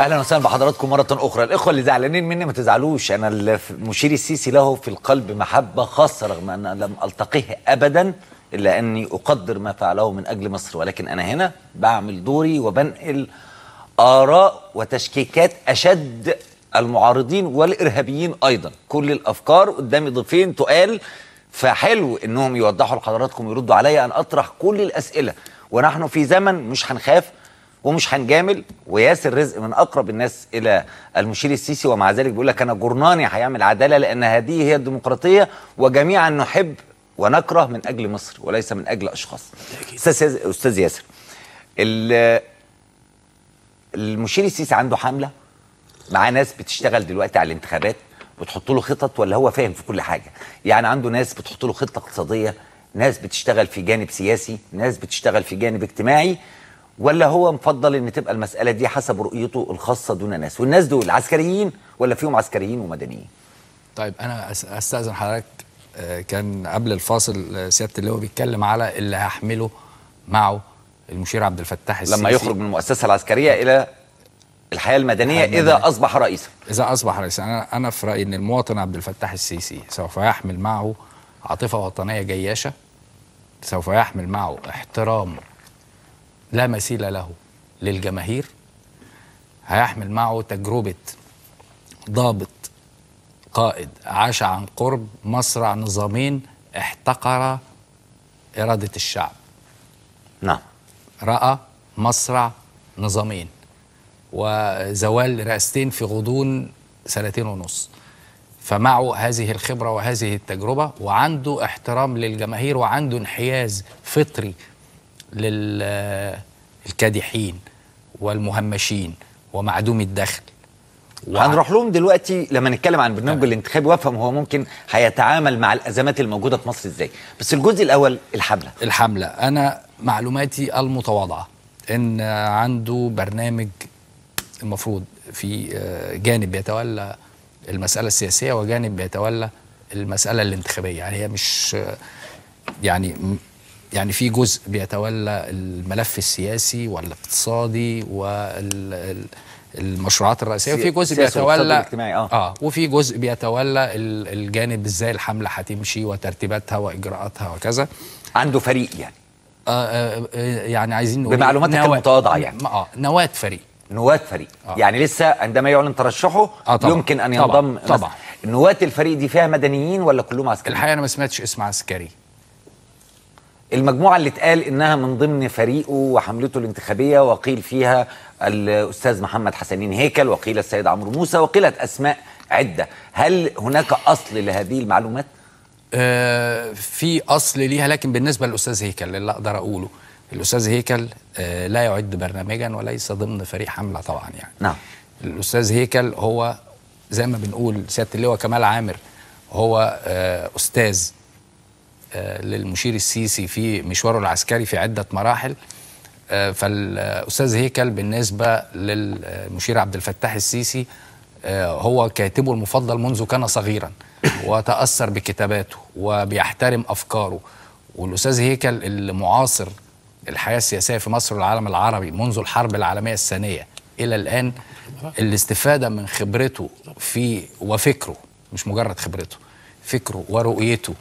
اهلا وسهلا بحضراتكم مره اخرى الاخوه اللي زعلانين مني ما تزعلوش انا المشير السيسي له في القلب محبه خاصه رغم ان لم التقيه ابدا الا اني اقدر ما فعله من اجل مصر ولكن انا هنا بعمل دوري وبنقل اراء وتشكيكات اشد المعارضين والارهابيين ايضا كل الافكار قدامي ضيفين تقال فحلو انهم يوضحوا لحضراتكم ويردوا عليا ان اطرح كل الاسئله ونحن في زمن مش هنخاف ومش هنجامل وياسر رزق من اقرب الناس الى المشير السيسي ومع ذلك بيقول لك انا جرناني هيعمل عداله لان هذه هي الديمقراطيه وجميعا نحب ونكره من اجل مصر وليس من اجل اشخاص استاذ استاذ ياسر المشير السيسي عنده حمله مع ناس بتشتغل دلوقتي على الانتخابات بتحط له خطط ولا هو فاهم في كل حاجه يعني عنده ناس بتحط له خطه اقتصاديه ناس بتشتغل في جانب سياسي ناس بتشتغل في جانب اجتماعي ولا هو مفضل ان تبقى المساله دي حسب رؤيته الخاصه دون ناس والناس دول عسكريين ولا فيهم عسكريين ومدنيين طيب انا استاذن حضرتك كان قبل الفاصل سياده اللواء بيتكلم على اللي هيحمله معه المشير عبد الفتاح السيسي لما يخرج من المؤسسه العسكريه الى الحياه المدنيه اذا اصبح رئيسا اذا اصبح رئيسا انا انا في رايي ان المواطن عبد الفتاح السيسي سوف يحمل معه عاطفه وطنيه جياشه سوف يحمل معه احترام لا مثيل له للجماهير هيحمل معه تجربه ضابط قائد عاش عن قرب مصرع نظامين احتقر اراده الشعب نعم راى مصرع نظامين وزوال رئاستين في غضون سنتين ونص فمعه هذه الخبرة وهذه التجربة وعنده احترام للجماهير وعنده انحياز فطري للكادحين والمهمشين ومعدوم الدخل هنروح لهم دلوقتي لما نتكلم عن برنامج الانتخابي وافهم هو ممكن هيتعامل مع الازمات الموجوده في مصر ازاي بس الجزء الاول الحمله الحمله انا معلوماتي المتواضعه ان عنده برنامج المفروض في جانب بيتولى المسألة السياسية وجانب بيتولى المسألة الانتخابية يعني هي مش يعني يعني في جزء بيتولى الملف السياسي والاقتصادي والمشروعات الرئيسية وفي جزء بيتولى آه. اه وفي جزء بيتولى الجانب ازاي الحملة هتمشي وترتيباتها واجراءاتها وكذا عنده فريق يعني آه آه يعني عايزين نقول بمعلوماتك المتواضعة يعني اه نواة فريق نواة فريق آه. يعني لسه عندما يعلن ترشحه آه طبعًا. يمكن ان ينضم طبعا, طبعا. نواة الفريق دي فيها مدنيين ولا كلهم عسكريين الحقيقه انا ما سمعتش اسم عسكري المجموعه اللي اتقال انها من ضمن فريقه وحملته الانتخابيه وقيل فيها الاستاذ محمد حسنين هيكل وقيل السيد عمرو موسى وقيلت اسماء عده هل هناك اصل لهذه المعلومات آه في اصل ليها لكن بالنسبه للاستاذ هيكل اللي اقدر اقوله الاستاذ هيكل آه لا يعد برنامجا وليس ضمن فريق حمله طبعا يعني نعم الاستاذ هيكل هو زي ما بنقول سياده اللواء كمال عامر هو آه استاذ آه للمشير السيسي في مشواره العسكري في عده مراحل آه فالاستاذ هيكل بالنسبه للمشير عبد الفتاح السيسي آه هو كاتبه المفضل منذ كان صغيرا وتاثر بكتاباته وبيحترم افكاره والاستاذ هيكل المعاصر الحياه السياسيه في مصر والعالم العربي منذ الحرب العالميه الثانيه الى الان الاستفاده من خبرته في وفكره مش مجرد خبرته فكره ورؤيته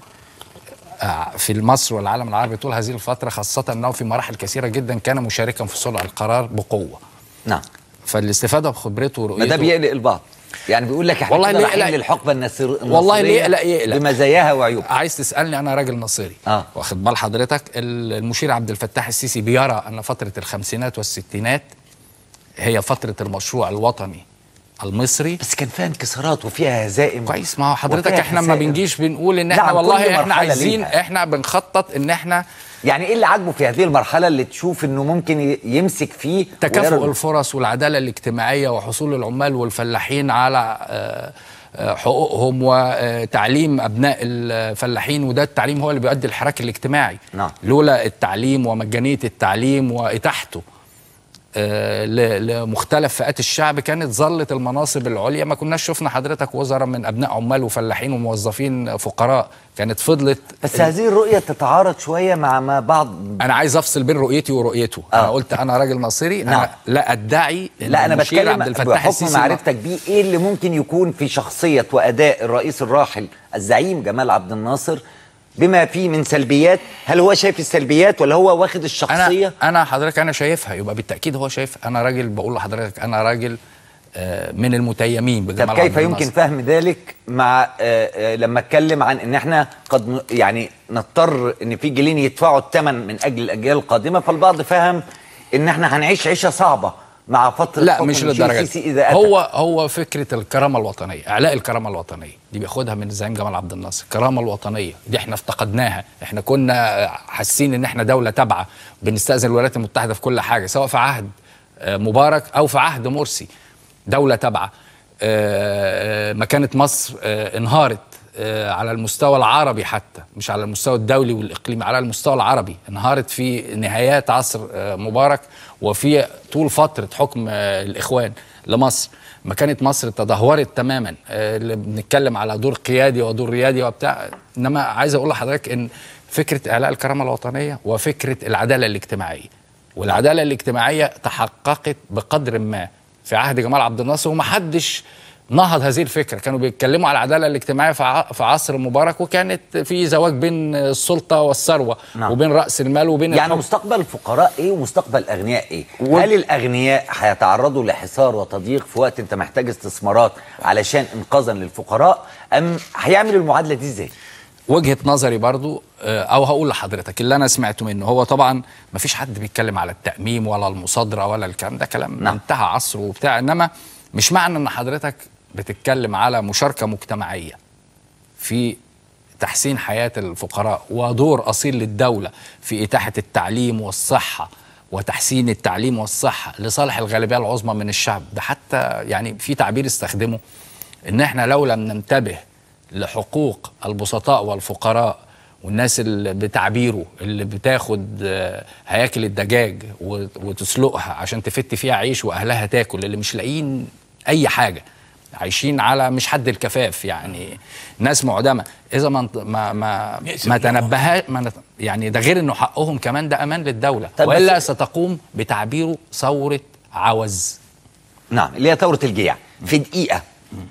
في مصر والعالم العربي طول هذه الفتره خاصه انه في مراحل كثيره جدا كان مشاركا في صنع القرار بقوه نعم فالاستفاده بخبرته ورؤيته ما ده بيقلق البعض يعني بيقول لك احنا والله كده ليه رايحين يقلق؟ للحقبه النصر والله ليه يقلق يقلق بمزاياها وعيوبها عايز تسالني انا راجل نصيري آه. واخد بال حضرتك المشير عبد الفتاح السيسي بيرى ان فتره الخمسينات والستينات هي فتره المشروع الوطني المصري بس كان فيها انكسارات وفيها هزائم كويس ما هو حضرتك وفيها احنا ما خسائر. بنجيش بنقول ان لا، احنا عن كل والله احنا مرحلة عايزين ليها. احنا بنخطط ان احنا يعني ايه اللي عاجبه في هذه المرحله اللي تشوف انه ممكن ي- يمسك فيه تكافؤ ويرى- الفرص والعداله الاجتماعيه وحصول العمال والفلاحين على آه، آه، حقوقهم وتعليم ابناء الفلاحين وده التعليم هو اللي بيؤدي الحراك الاجتماعي نعم. لولا التعليم ومجانيه التعليم واتاحته آه، ل- لمختلف فئات الشعب كانت ظلت المناصب العليا ما كناش شفنا حضرتك وزراء من ابناء عمال وفلاحين وموظفين فقراء كانت فضلت بس هذه الرؤيه تتعارض شويه مع ما بعض انا عايز افصل بين رؤيتي ورؤيته آه. انا قلت انا راجل مصيري نعم. انا لا ادعي إن لا انا المشير بتكلم عبد الفتاح بحكم السيسي معرفتك بيه ايه اللي ممكن يكون في شخصيه واداء الرئيس الراحل الزعيم جمال عبد الناصر بما فيه من سلبيات هل هو شايف السلبيات ولا هو واخد الشخصيه انا انا حضرتك انا شايفها يبقى بالتاكيد هو شايف انا راجل بقول لحضرتك انا راجل آه، من المتيمين بجمال طب عبد كيف يمكن الناصر. فهم ذلك مع آه، آه، لما اتكلم عن ان احنا قد ن- يعني نضطر ان في جيلين يدفعوا الثمن من اجل الاجيال القادمه فالبعض فهم ان احنا هنعيش عيشه صعبه مع فتره لا حكم مش المشير للدرجه السيسي دي اذا أتى. هو هو فكره الكرامه الوطنيه اعلاء الكرامه الوطنيه دي بياخدها من الزعيم جمال عبد الناصر الكرامه الوطنيه دي احنا افتقدناها احنا كنا حاسين ان احنا دوله تابعه بنستاذن الولايات المتحده في كل حاجه سواء في عهد آه، مبارك او في عهد مرسي دوله تابعه آه، آه، مكانه مصر آه، انهارت آه، على المستوى العربي حتى مش على المستوى الدولي والاقليمي على المستوى العربي انهارت في نهايات عصر آه، مبارك وفي طول فتره حكم آه، الاخوان لمصر مكانه مصر تدهورت تماما آه، اللي بنتكلم على دور قيادي ودور ريادي وبتاع انما عايز اقول لحضرتك ان فكره اعلاء الكرامه الوطنيه وفكره العداله الاجتماعيه والعداله الاجتماعيه تحققت بقدر ما في عهد جمال عبد الناصر ومحدش نهض هذه الفكره كانوا بيتكلموا على العداله الاجتماعيه في ع- في عصر مبارك وكانت في زواج بين السلطه والثروه نعم. وبين راس المال وبين يعني الحكم. مستقبل الفقراء ايه ومستقبل الاغنياء ايه؟ و- هل الاغنياء هيتعرضوا لحصار وتضييق في وقت انت محتاج استثمارات علشان انقاذا للفقراء ام هيعمل المعادله دي ازاي؟ وجهه نظري برضو آه، او هقول لحضرتك اللي انا سمعته منه هو طبعا ما فيش حد بيتكلم على التاميم ولا المصادره ولا الكلام ده كلام نعم. نعم. انتهى عصره وبتاع انما مش معنى ان حضرتك بتتكلم على مشاركه مجتمعيه في تحسين حياه الفقراء ودور اصيل للدوله في اتاحه التعليم والصحه وتحسين التعليم والصحه لصالح الغالبيه العظمى من الشعب ده حتى يعني في تعبير استخدمه ان احنا لو لم ننتبه لحقوق البسطاء والفقراء والناس اللي بتعبيره اللي بتاخد آه، هياكل الدجاج و- وتسلقها عشان تفت فيها عيش واهلها تاكل اللي مش لاقيين اي حاجه عايشين على مش حد الكفاف يعني ناس معدمه اذا ما انت- ما ما, ما تنبه ما نت- يعني ده غير انه حقهم كمان ده امان للدوله طب بس- والا ستقوم بتعبيره ثوره عوز نعم اللي هي ثوره الجياع في دقيقه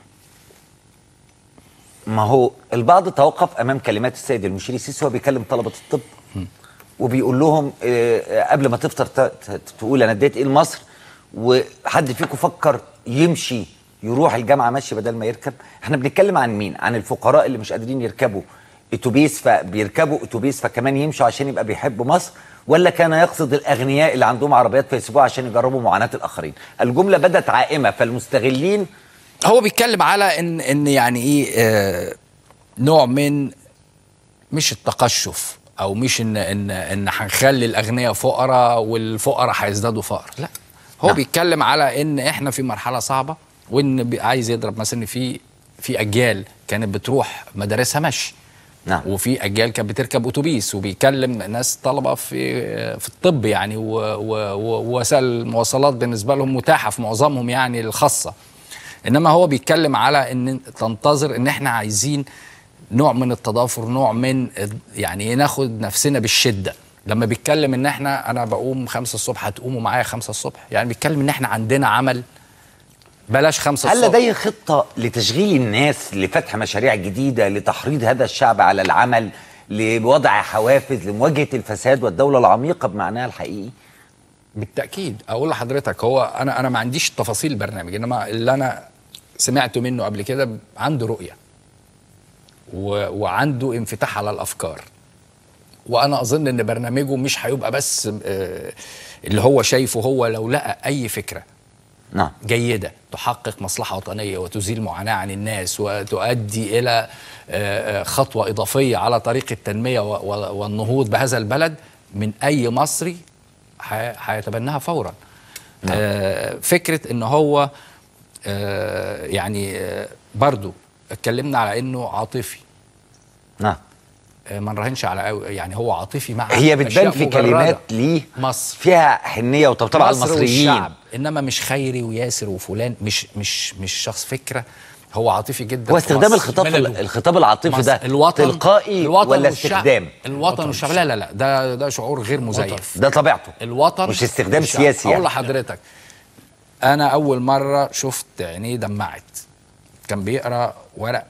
ما هو البعض توقف امام كلمات السيد المشير السيسي وهو بيكلم طلبه الطب وبيقول لهم آه، قبل ما تفطر ت- ت- تقول انا اديت ايه لمصر وحد فيكم فكر يمشي يروح الجامعه ماشي بدل ما يركب احنا بنتكلم عن مين عن الفقراء اللي مش قادرين يركبوا اتوبيس فبيركبوا اتوبيس فكمان يمشوا عشان يبقى بيحبوا مصر ولا كان يقصد الاغنياء اللي عندهم عربيات فيسيبوها عشان يجربوا معاناه الاخرين الجمله بدت عائمه فالمستغلين هو بيتكلم على ان ان يعني ايه آه نوع من مش التقشف او مش ان ان ان هنخلي الاغنياء فقراء والفقراء هيزدادوا فقر لا هو نعم. بيتكلم على ان احنا في مرحله صعبه وان بي- عايز يضرب مثلا إن في في اجيال كانت بتروح مدارسها مشي نعم. وفي اجيال كانت بتركب اتوبيس وبيكلم ناس طلبه في في الطب يعني و- و- و- ووسائل المواصلات بالنسبه لهم متاحه في معظمهم يعني الخاصه انما هو بيتكلم على ان تنتظر ان احنا عايزين نوع من التضافر نوع من يعني ناخد نفسنا بالشده لما بيتكلم ان احنا انا بقوم خمسة الصبح هتقوموا معايا خمسة الصبح يعني بيتكلم ان احنا عندنا عمل بلاش خمسة هل الصبح لديه خطة لتشغيل الناس لفتح مشاريع جديدة لتحريض هذا الشعب على العمل لوضع حوافز لمواجهة الفساد والدولة العميقة بمعناها الحقيقي بالتاكيد اقول لحضرتك هو انا انا ما عنديش تفاصيل البرنامج انما اللي انا سمعته منه قبل كده عنده رؤيه و... وعنده انفتاح على الافكار وانا اظن ان برنامجه مش هيبقى بس آه، اللي هو شايفه هو لو لقى اي فكره نعم جيدة تحقق مصلحة وطنية وتزيل معاناة عن الناس وتؤدي إلى آه، آه، خطوة إضافية على طريق التنمية و- و- والنهوض بهذا البلد من أي مصري ح- هيتبناها فورا آه، فكرة إن هو آه، يعني آه، برضو اتكلمنا على إنه عاطفي نعم آه، ما نراهنش على أو- يعني هو عاطفي مع هي بتبان أشياء في مجردة. كلمات ليه مصر فيها حنيه وطبطبه على مصر المصريين والشعب انما مش خيري وياسر وفلان مش مش مش شخص فكره هو عاطفي جدا هو في استخدام مصر. الخطاب بلده. الخطاب العاطفي مصر. ده الوطن تلقائي الوطن ولا والشعب. استخدام الوطن والشعب لا لا لا ده ده شعور غير مزيف ده طبيعته الوطن مش استخدام والشعب. سياسي اقول يعني. لحضرتك انا اول مره شفت عينيه دمعت كان بيقرا ورق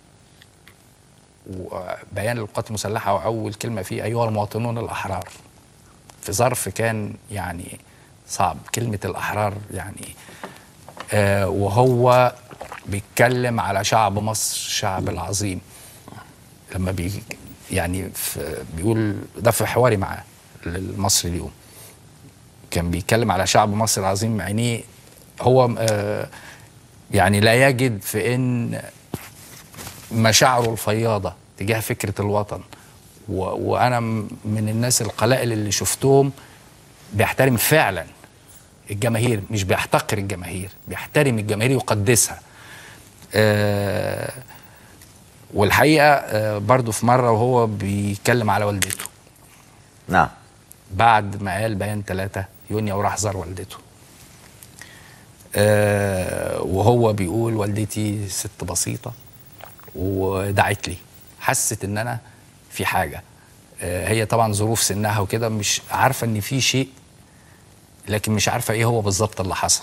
وبيان للقوات المسلحه واول كلمه فيه ايها المواطنون الاحرار في ظرف كان يعني صعب كلمه الاحرار يعني آه وهو بيتكلم على شعب مصر الشعب العظيم لما بي يعني في بيقول ده في حواري معاه للمصري اليوم كان بيتكلم على شعب مصر العظيم عينيه هو آه يعني لا يجد في ان مشاعره الفياضه تجاه فكره الوطن و وانا م- من الناس القلائل اللي شفتهم بيحترم فعلا الجماهير مش بيحتقر الجماهير بيحترم الجماهير يقدسها آه والحقيقه آه برضو في مره وهو بيتكلم على والدته نعم بعد ما قال بيان ثلاثة يونيو وراح زار والدته آه وهو بيقول والدتي ست بسيطة ودعت لي حست ان انا في حاجة آه هي طبعا ظروف سنها وكده مش عارفة ان في شيء لكن مش عارفة ايه هو بالظبط اللي حصل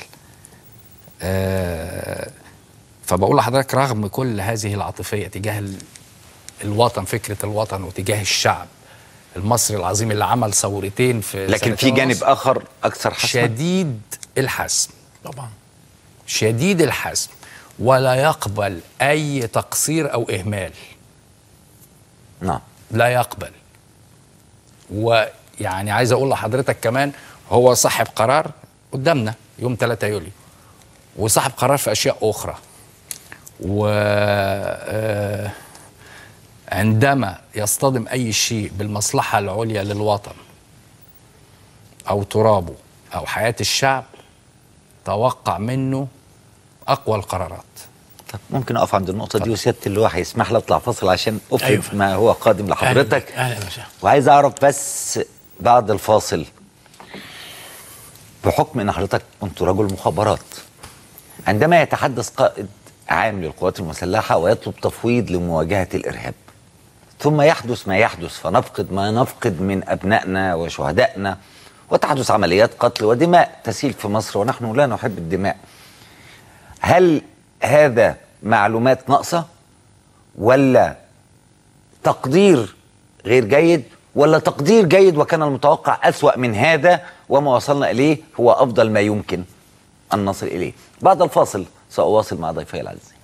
آه فبقول لحضرتك رغم كل هذه العاطفية تجاه ال- الوطن فكرة الوطن وتجاه الشعب المصري العظيم اللي عمل ثورتين في لكن في سنتين جانب ونص، اخر اكثر حسما شديد الحزم طبعا شديد الحزم ولا يقبل اي تقصير او اهمال نعم لا يقبل ويعني عايز اقول لحضرتك كمان هو صاحب قرار قدامنا يوم 3 يوليو وصاحب قرار في اشياء اخرى و آه، عندما يصطدم اي شيء بالمصلحه العليا للوطن او ترابه او حياه الشعب توقع منه اقوى القرارات طب ممكن اقف عند النقطه دي وسياده اللواء هيسمح لي اطلع فاصل عشان افرد أيوة. ما هو قادم لحضرتك اهلا وسهلا وعايز اعرف بس بعد الفاصل بحكم ان حضرتك كنت رجل مخابرات عندما يتحدث قائد عام للقوات المسلحه ويطلب تفويض لمواجهه الارهاب ثم يحدث ما يحدث فنفقد ما نفقد من ابنائنا وشهدائنا وتحدث عمليات قتل ودماء تسيل في مصر ونحن لا نحب الدماء هل هذا معلومات ناقصه ولا تقدير غير جيد ولا تقدير جيد وكان المتوقع أسوأ من هذا وما وصلنا إليه هو أفضل ما يمكن أن نصل إليه بعد الفاصل سأواصل مع ضيفي العزيز